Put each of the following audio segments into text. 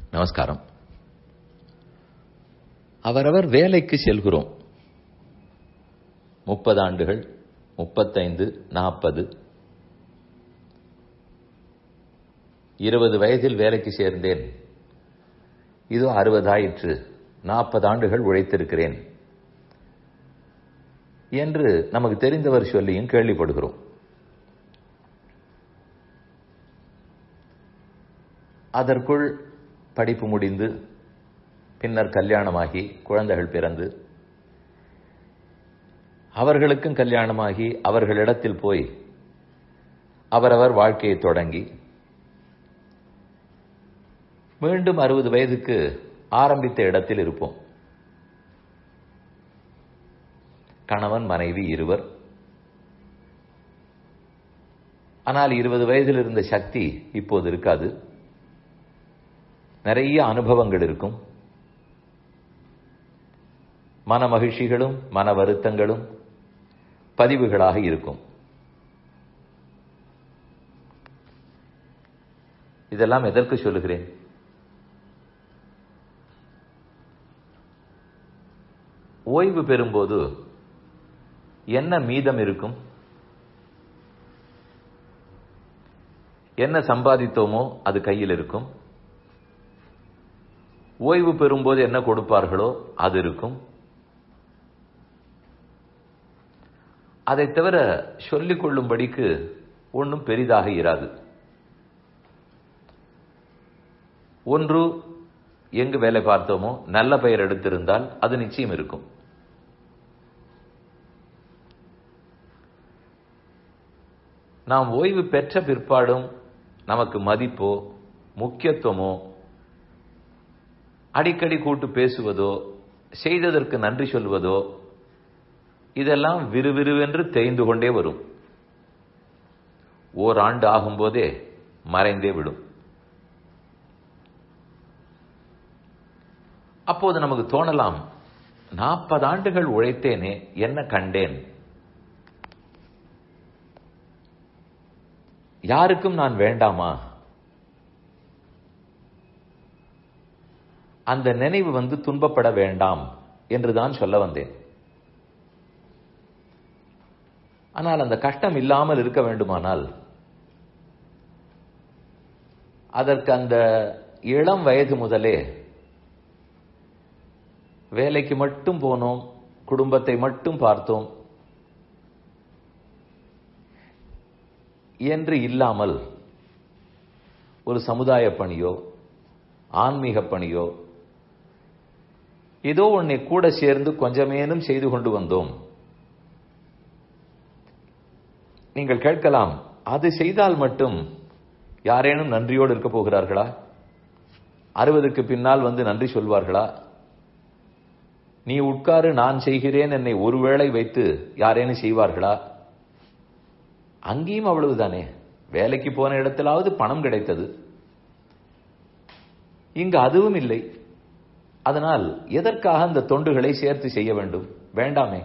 நமஸ்காரம் அவரவர் வேலைக்கு செல்கிறோம் முப்பது ஆண்டுகள் முப்பத்தைந்து நாற்பது இருபது வயதில் வேலைக்கு சேர்ந்தேன் இதோ அறுபதாயிற்று நாற்பது ஆண்டுகள் உழைத்திருக்கிறேன் என்று நமக்கு தெரிந்தவர் சொல்லியும் கேள்விப்படுகிறோம் அதற்குள் படிப்பு முடிந்து பின்னர் கல்யாணமாகி குழந்தைகள் பிறந்து அவர்களுக்கும் கல்யாணமாகி அவர்களிடத்தில் போய் அவரவர் வாழ்க்கையை தொடங்கி மீண்டும் அறுபது வயதுக்கு ஆரம்பித்த இடத்தில் இருப்போம் கணவன் மனைவி இருவர் ஆனால் இருபது வயதில் இருந்த சக்தி இப்போது இருக்காது நிறைய அனுபவங்கள் இருக்கும் மன மகிழ்ச்சிகளும் மன வருத்தங்களும் பதிவுகளாக இருக்கும் இதெல்லாம் எதற்கு சொல்லுகிறேன் ஓய்வு பெறும்போது என்ன மீதம் இருக்கும் என்ன சம்பாதித்தோமோ அது கையில் இருக்கும் ஓய்வு பெறும்போது என்ன கொடுப்பார்களோ அது இருக்கும் அதை தவிர சொல்லிக் கொள்ளும்படிக்கு ஒன்றும் பெரிதாக இராது ஒன்று எங்கு வேலை பார்த்தோமோ நல்ல பெயர் எடுத்திருந்தால் அது நிச்சயம் இருக்கும் நாம் ஓய்வு பெற்ற பிற்பாடும் நமக்கு மதிப்போ முக்கியத்துவமோ அடிக்கடி கூட்டு பேசுவதோ செய்ததற்கு நன்றி சொல்வதோ இதெல்லாம் விறுவிறுவென்று தேய்ந்து கொண்டே வரும் ஓராண்டு ஆகும்போதே மறைந்தே விடும் அப்போது நமக்கு தோணலாம் நாற்பது ஆண்டுகள் உழைத்தேனே என்ன கண்டேன் யாருக்கும் நான் வேண்டாமா அந்த நினைவு வந்து துன்பப்பட வேண்டாம் என்றுதான் சொல்ல வந்தேன் ஆனால் அந்த கஷ்டம் இல்லாமல் இருக்க வேண்டுமானால் அதற்கு அந்த இளம் வயது முதலே வேலைக்கு மட்டும் போனோம் குடும்பத்தை மட்டும் பார்த்தோம் என்று இல்லாமல் ஒரு சமுதாய பணியோ ஆன்மீக பணியோ ஏதோ உன்னை கூட சேர்ந்து கொஞ்சமேனும் செய்து கொண்டு வந்தோம் நீங்கள் கேட்கலாம் அது செய்தால் மட்டும் யாரேனும் நன்றியோடு இருக்க போகிறார்களா அறுபதுக்கு பின்னால் வந்து நன்றி சொல்வார்களா நீ உட்காரு நான் செய்கிறேன் என்னை ஒருவேளை வைத்து யாரேனும் செய்வார்களா அங்கேயும் அவ்வளவுதானே வேலைக்கு போன இடத்திலாவது பணம் கிடைத்தது இங்கு அதுவும் இல்லை அதனால் எதற்காக அந்த தொண்டுகளை சேர்த்து செய்ய வேண்டும் வேண்டாமே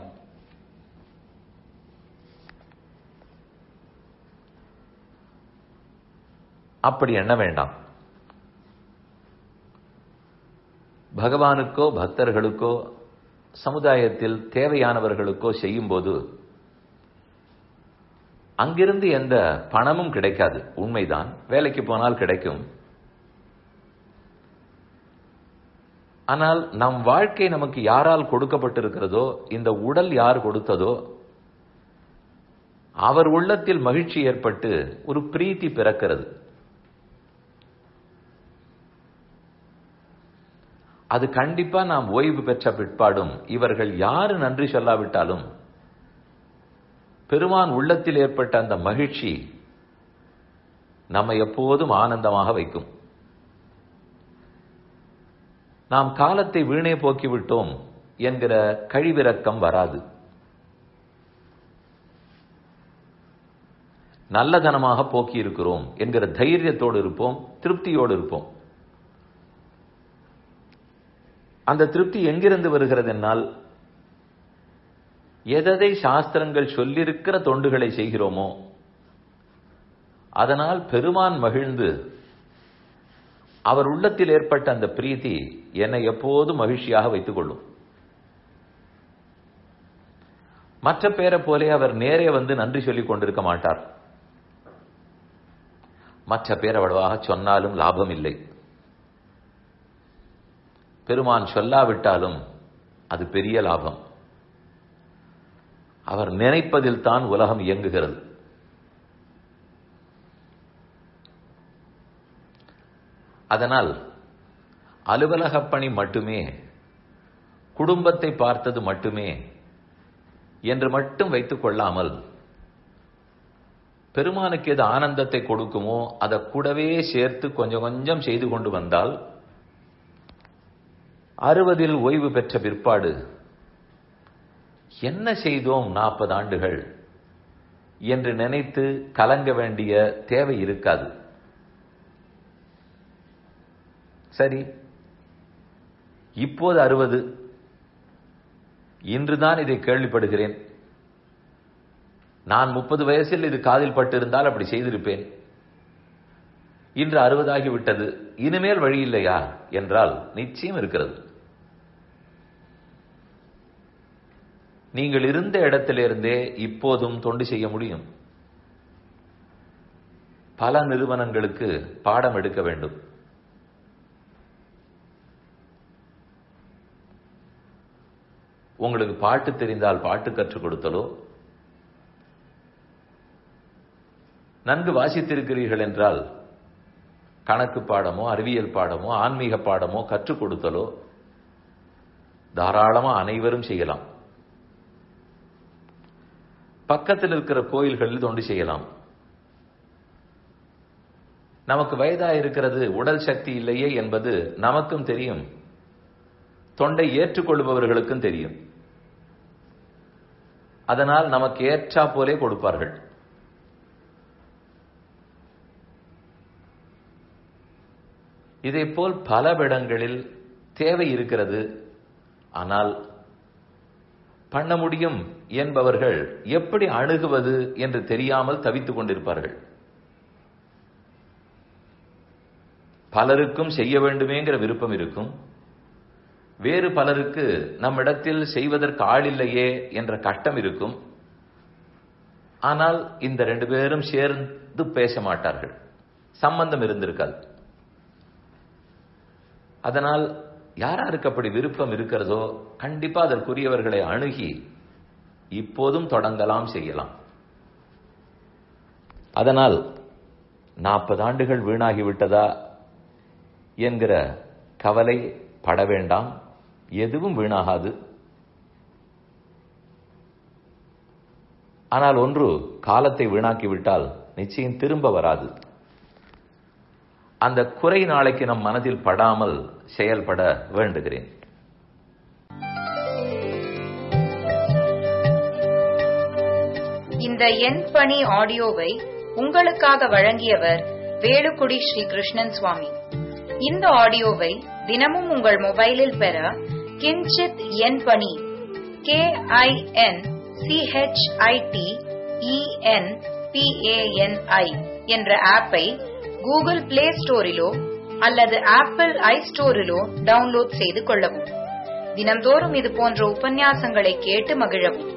அப்படி எண்ண வேண்டாம் பகவானுக்கோ பக்தர்களுக்கோ சமுதாயத்தில் தேவையானவர்களுக்கோ செய்யும்போது அங்கிருந்து எந்த பணமும் கிடைக்காது உண்மைதான் வேலைக்கு போனால் கிடைக்கும் ஆனால் நம் வாழ்க்கை நமக்கு யாரால் கொடுக்கப்பட்டிருக்கிறதோ இந்த உடல் யார் கொடுத்ததோ அவர் உள்ளத்தில் மகிழ்ச்சி ஏற்பட்டு ஒரு பிரீத்தி பிறக்கிறது அது கண்டிப்பா நாம் ஓய்வு பெற்ற பிற்பாடும் இவர்கள் யாரு நன்றி சொல்லாவிட்டாலும் பெருமான் உள்ளத்தில் ஏற்பட்ட அந்த மகிழ்ச்சி நம்மை எப்போதும் ஆனந்தமாக வைக்கும் நாம் காலத்தை வீணே போக்கிவிட்டோம் என்கிற கழிவிறக்கம் வராது நல்லதனமாக போக்கி இருக்கிறோம் என்கிற தைரியத்தோடு இருப்போம் திருப்தியோடு இருப்போம் அந்த திருப்தி எங்கிருந்து வருகிறது என்னால் எதை சாஸ்திரங்கள் சொல்லியிருக்கிற தொண்டுகளை செய்கிறோமோ அதனால் பெருமான் மகிழ்ந்து அவர் உள்ளத்தில் ஏற்பட்ட அந்த பிரீத்தி என்னை எப்போதும் மகிழ்ச்சியாக வைத்துக் கொள்ளும் மற்ற பேரை போலே அவர் நேரே வந்து நன்றி சொல்லிக் கொண்டிருக்க மாட்டார் மற்ற பேர் அவ்வளவாக சொன்னாலும் லாபம் இல்லை பெருமான் சொல்லாவிட்டாலும் அது பெரிய லாபம் அவர் நினைப்பதில் தான் உலகம் இயங்குகிறது அதனால் அலுவலக பணி மட்டுமே குடும்பத்தை பார்த்தது மட்டுமே என்று மட்டும் வைத்துக் கொள்ளாமல் பெருமானுக்கு எது ஆனந்தத்தை கொடுக்குமோ அதை கூடவே சேர்த்து கொஞ்சம் கொஞ்சம் செய்து கொண்டு வந்தால் அறுபதில் ஓய்வு பெற்ற பிற்பாடு என்ன செய்தோம் நாற்பது ஆண்டுகள் என்று நினைத்து கலங்க வேண்டிய தேவை இருக்காது சரி இப்போது அறுபது இன்றுதான் இதை கேள்விப்படுகிறேன் நான் முப்பது வயசில் இது காதில் பட்டிருந்தால் அப்படி செய்திருப்பேன் இன்று அறுபதாகிவிட்டது இனிமேல் வழி இல்லையா என்றால் நிச்சயம் இருக்கிறது நீங்கள் இருந்த இடத்திலிருந்தே இப்போதும் தொண்டு செய்ய முடியும் பல நிறுவனங்களுக்கு பாடம் எடுக்க வேண்டும் உங்களுக்கு பாட்டு தெரிந்தால் பாட்டு கற்றுக் கொடுத்தலோ நன்கு வாசித்திருக்கிறீர்கள் என்றால் கணக்கு பாடமோ அறிவியல் பாடமோ ஆன்மீக பாடமோ கற்றுக் கொடுத்தலோ தாராளமா அனைவரும் செய்யலாம் பக்கத்தில் இருக்கிற கோயில்களில் தொண்டு செய்யலாம் நமக்கு வயதா இருக்கிறது உடல் சக்தி இல்லையே என்பது நமக்கும் தெரியும் தொண்டை ஏற்றுக்கொள்பவர்களுக்கும் தெரியும் அதனால் நமக்கு ஏற்றா போலே கொடுப்பார்கள் இதேபோல் பல இடங்களில் தேவை இருக்கிறது ஆனால் பண்ண முடியும் என்பவர்கள் எப்படி அணுகுவது என்று தெரியாமல் தவித்துக் கொண்டிருப்பார்கள் பலருக்கும் செய்ய வேண்டுமேங்கிற விருப்பம் இருக்கும் வேறு பலருக்கு நம்மிடத்தில் செய்வதற்கு ஆள் இல்லையே என்ற கட்டம் இருக்கும் ஆனால் இந்த ரெண்டு பேரும் சேர்ந்து பேச மாட்டார்கள் சம்பந்தம் இருந்திருக்காது அதனால் யாராருக்கு அப்படி விருப்பம் இருக்கிறதோ கண்டிப்பா அதற்குரியவர்களை அணுகி இப்போதும் தொடங்கலாம் செய்யலாம் அதனால் நாற்பது ஆண்டுகள் வீணாகிவிட்டதா என்கிற கவலை பட வேண்டாம் எதுவும் வீணாகாது ஆனால் ஒன்று காலத்தை வீணாக்கிவிட்டால் நிச்சயம் திரும்ப வராது அந்த குறை நாளைக்கு நம் மனதில் படாமல் செயல்பட வேண்டுகிறேன் இந்த எண் பணி ஆடியோவை உங்களுக்காக வழங்கியவர் வேலுக்குடி ஸ்ரீ கிருஷ்ணன் சுவாமி இந்த ஆடியோவை தினமும் உங்கள் மொபைலில் பெற கிஞ்சித் எண் பணி கே ஐ என் சிஹெச்ஐடி இஎன் பிஏஎன்ஐ என்ற ஆப்பை கூகுள் பிளே ஸ்டோரிலோ அல்லது ஆப்பிள் ஐ ஸ்டோரிலோ டவுன்லோட் செய்து கொள்ளவும் தினம்தோறும் இது போன்ற உபன்யாசங்களை கேட்டு மகிழவும்